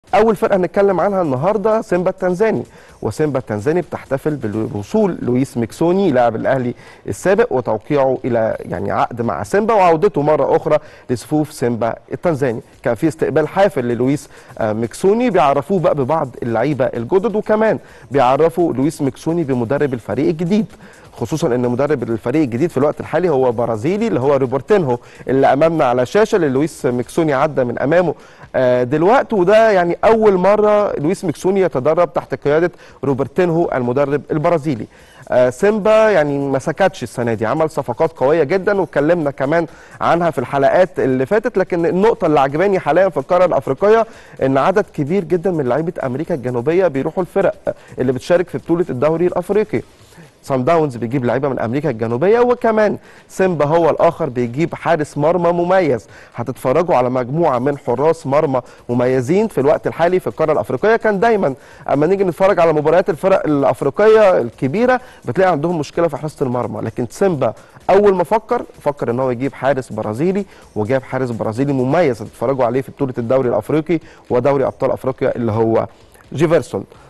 اول فرقه هنتكلم عنها النهارده سيمبا التنزاني وسيمبا التنزاني بتحتفل بوصول لويس ميكسوني لاعب الاهلي السابق وتوقيعه الى يعني عقد مع سيمبا وعودته مره اخرى لصفوف سيمبا التنزاني كان في استقبال حافل للويس آه، ميكسوني بيعرفوه بقى ببعض اللعيبه الجدد وكمان بيعرفوا لويس ميكسوني بمدرب الفريق الجديد خصوصا ان مدرب الفريق الجديد في الوقت الحالي هو برازيلي اللي هو روبرتينهو اللي امامنا على الشاشه اللي لويس ميكسوني عدى من امامه آه، دلوقتي وده يعني اول مره لويس ميكسوني يتدرب تحت قياده روبرتينهو المدرب البرازيلي آه، سيمبا يعني ما سكتش السنه دي عمل صفقات قويه جدا واتكلمنا كمان عنها في الحلقات اللي فاتت لكن النقطه اللي عجباني حاليا في القاره الافريقيه ان عدد كبير جدا من لعيبه امريكا الجنوبيه بيروحوا الفرق اللي بتشارك في بطوله الدوري الافريقي سان داونز بيجيب لعيبه من امريكا الجنوبيه وكمان سيمبا هو الاخر بيجيب حارس مرمى مميز هتتفرجوا على مجموعه من حراس مرمى مميزين في الوقت الحالي في القاره الافريقيه كان دايما اما نيجي نتفرج على مباريات الفرق الافريقيه الكبيره بتلاقي عندهم مشكله في حراسه المرمى لكن سيمبا اول ما فكر فكر ان هو يجيب حارس برازيلي وجاب حارس برازيلي مميز هتتفرجوا عليه في بطوله الدوري الافريقي ودوري ابطال افريقيا اللي هو جيفرسون